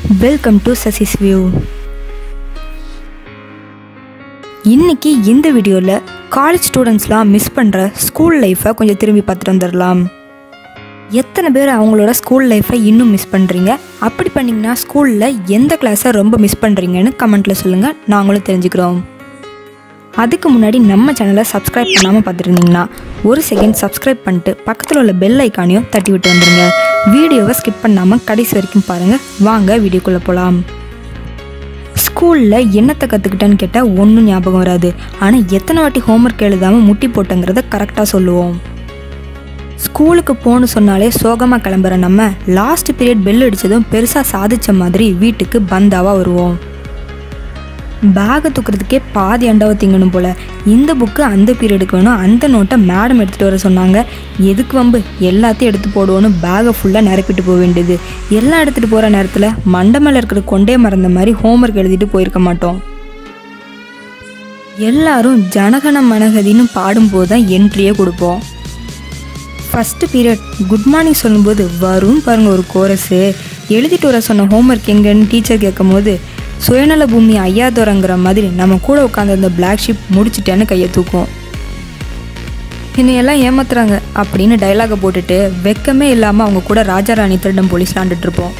welcome to சசிஸ் view இன்னைக்கு இந்த வீடியோவில் காலேஜ் ஸ்டூடெண்ட்ஸ்லாம் மிஸ் பண்ணுற ஸ்கூல் லைஃப்பை கொஞ்சம் திரும்பி பார்த்துட்டு வந்துடலாம் எத்தனை பேர் அவங்களோட ஸ்கூல் லைஃப்பை இன்னும் மிஸ் பண்ணுறீங்க அப்படி பண்ணிங்கன்னா ஸ்கூலில் எந்த கிளாஸை ரொம்ப மிஸ் பண்ணுறீங்கன்னு கமெண்ட்டில் சொல்லுங்கள் நாங்களும் தெரிஞ்சுக்கிறோம் அதுக்கு முன்னாடி நம்ம சேனலை சப்ஸ்கிரைப் பண்ணாமல் பார்த்துருந்தீங்கன்னா ஒரு செகண்ட் சப்ஸ்கிரைப் பண்ணிட்டு பக்கத்தில் உள்ள பெல் ஐக்கானையும் தட்டி விட்டு வந்துடுங்க வீடியோவை ஸ்கிப் பண்ணாமல் கடைசி வரைக்கும் பாருங்கள் வாங்க வீடியோக்குள்ளே போகலாம் ஸ்கூலில் என்னத்தை கற்றுக்கிட்டேன்னு கேட்டால் ஒன்றும் ஞாபகம் வராது ஆனால் எத்தனை வாட்டி ஹோம்ஒர்க் எழுதாமல் முட்டி போட்டங்கிறத கரெக்டாக சொல்லுவோம் ஸ்கூலுக்கு போகணும் சொன்னாலே சோகமாக கிளம்புற நம்ம லாஸ்ட் பீரியட் பெல் அடித்ததும் பெருசாக சாதிச்ச மாதிரி வீட்டுக்கு பந்தாவாக வருவோம் பேகை தூக்குறதுக்கே பாதி அண்டாவை திங்கணும் போல் இந்த புக்கு அந்த பீரியடுக்கு வேணும் அந்த நோட்டை மேடம் எடுத்துகிட்டு வர சொன்னாங்க எதுக்கு வம்பு எல்லாத்தையும் எடுத்து போடுவோன்னு பேகை ஃபுல்லாக நிரப்பிட்டு போக வேண்டியது எல்லாம் எடுத்துகிட்டு போகிற நேரத்தில் மண்டை மேலே இருக்கிற கொண்டே மறந்த மாதிரி ஹோம்ஒர்க் எழுதிட்டு போயிருக்க மாட்டோம் எல்லாரும் ஜனகன மனகதின்னு பாடும்போது தான் என்ட்ரியே கொடுப்போம் ஃபஸ்ட்டு பீரியட் குட் மார்னிங் சொல்லும்போது வரும் பாருங்க ஒரு கோரஸு எழுதிட்டு வர சொன்ன ஹோம்ஒர்க் எங்கன்னு டீச்சர் கேட்கும்போது சுயநல பூமி ஐயாதோரங்கிற மாதிரி நம்ம கூட உட்காந்து அந்த பிளாக் ஷிப் முடிச்சிட்டேன்னு கையை தூக்கும் என்னையெல்லாம் ஏமாத்துறாங்க அப்படின்னு டைலாகை போட்டுட்டு வெக்கமே இல்லாமல் அவங்க கூட ராஜாராணி திருடம் போலீஸ் விளாண்டுட்டு இருப்போம்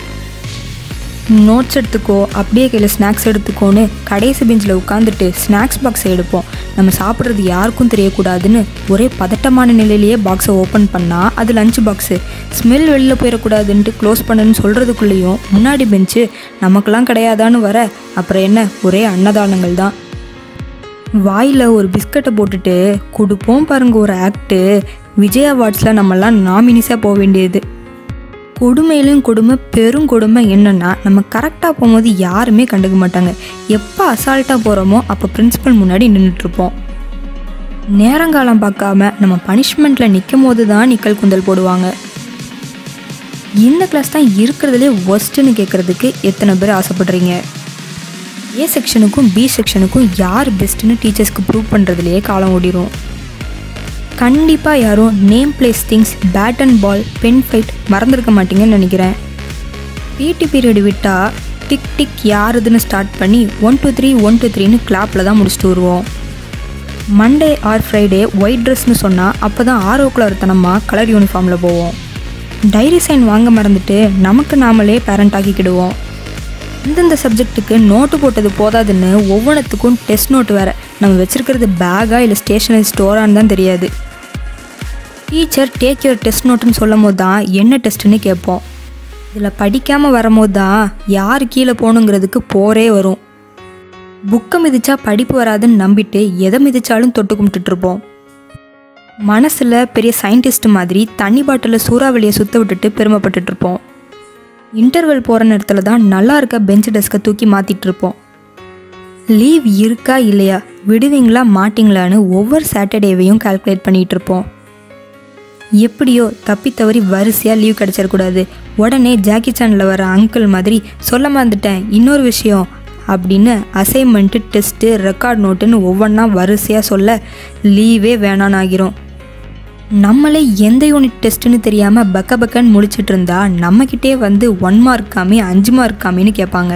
நோட்ஸ் எடுத்துக்கோ அப்படியே கையில் ஸ்நாக்ஸ் எடுத்துக்கோன்னு கடைசி பெஞ்சில் உட்காந்துட்டு ஸ்நாக்ஸ் பாக்ஸை எடுப்போம் நம்ம சாப்பிட்றது யாருக்கும் தெரியக்கூடாதுன்னு ஒரே பதட்டமான நிலையிலேயே பாக்ஸை ஓப்பன் பண்ணால் அது லஞ்ச் பாக்ஸு ஸ்மெல் வெளியில் போயிடக்கூடாதுன்ட்டு க்ளோஸ் பண்ணுன்னு சொல்கிறதுக்குள்ளேயும் முன்னாடி பெஞ்சு நமக்கெல்லாம் கிடையாதான்னு வர அப்புறம் என்ன ஒரே அன்னதானங்கள் தான் வாயில் ஒரு பிஸ்கட்டை போட்டுட்டு கொடுப்போம் பாருங்க ஒரு ஆக்டு விஜய் அவார்ட்ஸில் நம்மெல்லாம் நாமினிஸாக போக வேண்டியது கொடுமையிலும் கொடுமை பெரும் கொடுமை என்னன்னா நம்ம கரெக்டாக போகும்போது யாருமே கண்டுக்க மாட்டாங்க எப்போ அசால்ட்டாக போகிறோமோ அப்போ பிரின்சிபல் முன்னாடி நின்றுட்டுருப்போம் நேரங்காலம் பார்க்காம நம்ம பனிஷ்மெண்ட்டில் நிற்கும் போது தான் நிக்கல் குந்தல் போடுவாங்க இந்த கிளாஸ் தான் இருக்கிறதுலே ஒஸ்ட்டுன்னு கேட்குறதுக்கு எத்தனை பேர் ஆசைப்படுறீங்க ஏ செக்ஷனுக்கும் பி செக்ஷனுக்கும் யார் பெஸ்ட்டுன்னு டீச்சர்ஸ்க்கு ப்ரூவ் பண்ணுறதுலையே காலம் ஓடிரும் கண்டிப்பாக யாரும் name place things bat and ball pen fight மறந்துருக்க மாட்டீங்கன்னு நினைக்கிறேன் பிடி பீரியட் விட்டால் டிக் டிக் யாருதுன்னு ஸ்டார்ட் பண்ணி one two three one two த்ரீன்னு கிளாப்பில் தான் முடிச்சுட்டு வருவோம் மண்டே ஆர் ஃப்ரைடே ஒயிட் ட்ரெஸ்னு சொன்னால் அப்போ தான் ஆரோக்கில் ஒருத்தனமாக கலர் யூனிஃபார்மில் போவோம் டைரி சைன் வாங்க மறந்துட்டு நமக்கு நாமளே பேரண்ட் ஆக்கிக்கிடுவோம் இந்தந்த சப்ஜெக்ட்டுக்கு நோட்டு போட்டது போதாதுன்னு ஒவ்வொன்றத்துக்கும் டெஸ்ட் நோட்டு வேறு நம்ம வச்சுருக்கிறது பேக்கா இல்லை ஸ்டேஷனரி ஸ்டோரான்னு தான் தெரியாது டீச்சர் டேக் யுவர் டெஸ்ட் நோட்டுன்னு சொல்லும் போது தான் என்ன டெஸ்ட்டுன்னு கேட்போம் இதில் படிக்காமல் வரும்போது தான் யார் கீழே போகணுங்கிறதுக்கு போரே வரும் புக்கை மிதிச்சா படிப்பு வராதுன்னு நம்பிட்டு எதை மிதிச்சாலும் தொட்டு கும்பிட்டுட்ருப்போம் மனசில் பெரிய சயின்டிஸ்ட் மாதிரி தண்ணி பாட்டிலில் சூறாவளியை சுத்த விட்டுட்டு பெருமைப்பட்டுட்டு இருப்போம் இன்டர்வெல் போகிற நேரத்தில் தான் நல்லா இருக்க பெஞ்ச் டெஸ்க்கை தூக்கி மாற்றிட்டு இருப்போம் லீவ் இருக்கா இல்லையா விடுவீங்களா மாட்டிங்களான்னு ஒவ்வொரு சாட்டர்டேவையும் கால்குலேட் பண்ணிகிட்டு இருப்போம் எப்படியோ தப்பி தவறி வரிசையாக லீவ் கிடச்சிடக்கூடாது உடனே ஜாக்கி சேனலில் வர அங்கிள் மாதிரி சொல்ல மறந்துட்டேன் இன்னொரு விஷயம் அப்படின்னு அசைன்மெண்ட்டு டெஸ்ட்டு ரெக்கார்ட் நோட்டுன்னு ஒவ்வொன்றா வரிசையாக சொல்ல லீவே வேணான்னு ஆகிரும் நம்மளே எந்த யூனிட் டெஸ்ட்டுன்னு தெரியாமல் பக்க பக்கன்னு முடிச்சிட்டு இருந்தா நம்மக்கிட்டே வந்து ஒன் மார்க் காமி அஞ்சு மார்க் காமின்னு கேட்பாங்க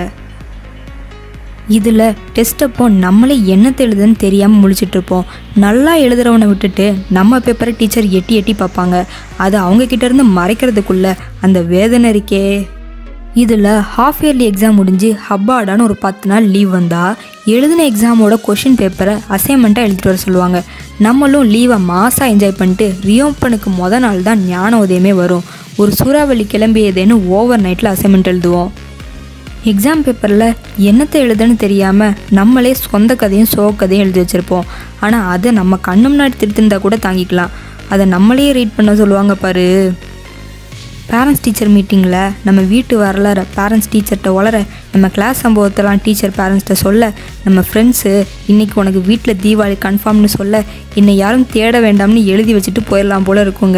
இதில் டெஸ்ட் அப்போ நம்மளே என்னத்தை எழுதுன்னு தெரியாமல் முழிச்சிட்டு இருப்போம் நல்லா எழுதுறவனை விட்டுட்டு நம்ம பேப்பரை டீச்சர் எட்டி எட்டி பார்ப்பாங்க அது அவங்க கிட்ட இருந்து மறைக்கிறதுக்குள்ள அந்த வேதனை இருக்கே இதில் ஹாஃப் இயர்லி எக்ஸாம் முடிஞ்சு ஹப்பாடான்னு ஒரு பத்து நாள் லீவ் வந்தால் எழுதின எக்ஸாமோட கொஷின் பேப்பரை அசைன்மெண்ட்டாக எழுதிட்டு வர சொல்லுவாங்க நம்மளும் லீவை மாசாக என்ஜாய் பண்ணிட்டு ரியோப்பனுக்கு முத நாள் தான் ஞான உதயமே வரும் ஒரு சூறாவளி கிளம்பியதேன்னு ஓவர் நைட்டில் அசைன்மெண்ட் எழுதுவோம் எக்ஸாம் பேப்பரில் என்னத்தை எழுதுன்னு தெரியாமல் நம்மளே சொந்த கதையும் சோக கதையும் எழுதி வச்சுருப்போம் ஆனால் அதை நம்ம கண்ணு முன்னாடி திருத்திருந்தா கூட தாங்கிக்கலாம் அதை நம்மளே ரீட் பண்ண சொல்லுவாங்க பாரு பேரண்ட்ஸ் டீச்சர் மீட்டிங்கில் நம்ம வீட்டு வரலாற பேரண்ட்ஸ் டீச்சர்கிட்ட வளர நம்ம கிளாஸ் சம்பவத்தெல்லாம் டீச்சர் பேரண்ட்ஸ்கிட்ட சொல்ல நம்ம ஃப்ரெண்ட்ஸு இன்றைக்கி உனக்கு வீட்டில் தீபாவளி கன்ஃபார்ம்னு சொல்ல என்னை யாரும் தேட வேண்டாம்னு எழுதி வச்சுட்டு போயிடலாம் போல் இருக்குங்க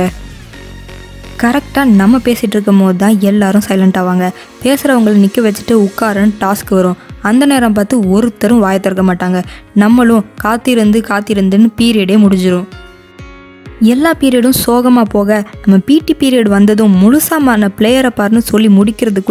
கரெக்டாக நம்ம பேசிகிட்டு இருக்கும் போது தான் எல்லாரும் சைலண்ட் ஆவாங்க பேசுகிறவங்களை நிற்க வச்சுட்டு உட்காரன்னு டாஸ்க் வரும் அந்த நேரம் பார்த்து ஒருத்தரும் வாயை திறக்க மாட்டாங்க நம்மளும் காத்திருந்து காத்திருந்துன்னு பீரியடே முடிஞ்சிரும் எல்லா பீரியடும் சோகமாக போக நம்ம பிடி பீரியட் வந்ததும் முழுசாமான பிளேயரை பாருன்னு சொல்லி முடிக்கிறதுக்குள்ள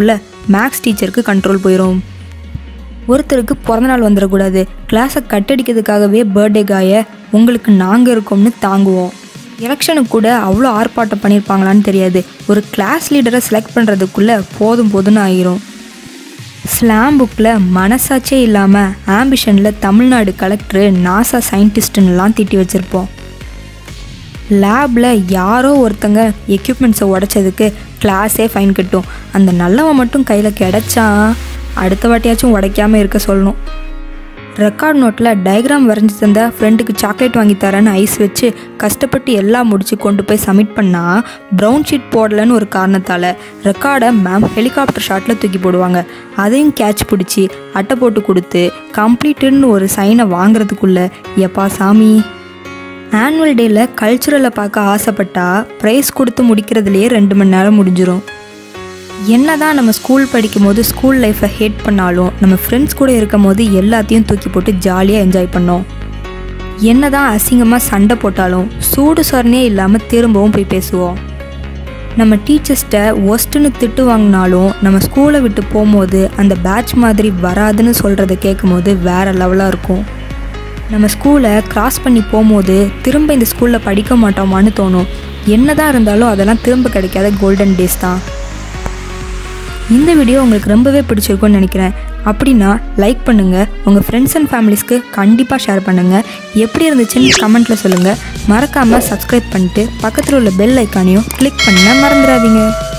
மேக்ஸ் டீச்சருக்கு கண்ட்ரோல் போயிடும் ஒருத்தருக்கு பிறந்தநாள் வந்துடக்கூடாது கிளாஸை கட்டடிக்கிறதுக்காகவே பர்த்டே காய உங்களுக்கு நாங்கள் இருக்கோம்னு தாங்குவோம் எலெக்ஷனுக்கு கூட அவ்வளோ ஆர்ப்பாட்டம் பண்ணியிருப்பாங்களான்னு தெரியாது ஒரு கிளாஸ் லீடரை செலக்ட் பண்ணுறதுக்குள்ளே போதும் போதும்னு ஆயிரும் ஸ்லாம் புக்கில் மனசாட்சியே இல்லாமல் ஆம்பிஷனில் தமிழ்நாடு கலெக்டரு நாசா சயின்டிஸ்ட்டுன்னெலாம் திட்டி வச்சுருப்போம் லேபில் யாரோ ஒருத்தங்க எக்யூப்மெண்ட்ஸை உடைச்சதுக்கு கிளாஸே ஃபைன் கட்டும் அந்த நல்லவன் மட்டும் கையில் கிடச்சா அடுத்த வாட்டியாச்சும் உடைக்காமல் இருக்க சொல்லணும் ரெக்கார்ட் நோட்டில் டயக்ராம் வரைஞ்சி தந்த ஃப்ரெண்டுக்கு சாக்லேட் வாங்கி தரேன்னு ஐஸ் வச்சு கஷ்டப்பட்டு எல்லாம் முடிச்சு கொண்டு போய் சப்மிட் பண்ணால் ப்ரௌன் ஷீட் போடலன்னு ஒரு காரணத்தால் ரெக்கார்டை மேம் ஹெலிகாப்டர் ஷாட்டில் தூக்கி போடுவாங்க அதையும் கேட்ச் பிடிச்சி அட்டை போட்டு கொடுத்து கம்ப்ளீட்டுன்னு ஒரு சைனை வாங்குறதுக்குள்ள எப்பா சாமி ஆனுவல் டேயில் கல்ச்சுரலை பார்க்க ஆசைப்பட்டா ப்ரைஸ் கொடுத்து முடிக்கிறதுலையே ரெண்டு மணி நேரம் முடிஞ்சிரும் என்னதான் நம்ம ஸ்கூல் படிக்கும் போது ஸ்கூல் லைஃப்பை ஹேட் பண்ணாலும் நம்ம ஃப்ரெண்ட்ஸ் கூட இருக்கும் போது எல்லாத்தையும் தூக்கி போட்டு ஜாலியாக என்ஜாய் பண்ணோம் என்னதான் அசிங்கமாக சண்டை போட்டாலும் சூடு சொரணையே இல்லாமல் திரும்பவும் போய் பேசுவோம் நம்ம டீச்சர்ஸ்கிட்ட ஒஸ்ட்டுன்னு திட்டு வாங்கினாலும் நம்ம ஸ்கூலை விட்டு போகும்போது அந்த பேட்ச் மாதிரி வராதுன்னு சொல்கிறத கேட்கும்போது வேறு லெவலாக இருக்கும் நம்ம ஸ்கூலை கிராஸ் பண்ணி போகும்போது திரும்ப இந்த ஸ்கூலில் படிக்க மாட்டோமான்னு தோணும் என்னதான் இருந்தாலும் அதெல்லாம் திரும்ப கிடைக்காத கோல்டன் டேஸ் தான் இந்த வீடியோ உங்களுக்கு ரொம்பவே பிடிச்சிருக்கும்னு நினைக்கிறேன் அப்படின்னா லைக் பண்ணுங்கள் உங்கள் ஃப்ரெண்ட்ஸ் அண்ட் ஃபேமிலிஸ்க்கு கண்டிப்பாக ஷேர் பண்ணுங்கள் எப்படி இருந்துச்சுன்னு கமெண்ட்டில் சொல்லுங்கள் மறக்காமல் சப்ஸ்கிரைப் பண்ணிட்டு பக்கத்தில் உள்ள பெல் ஐக்கானையும் கிளிக் பண்ண மறந்துடாதீங்க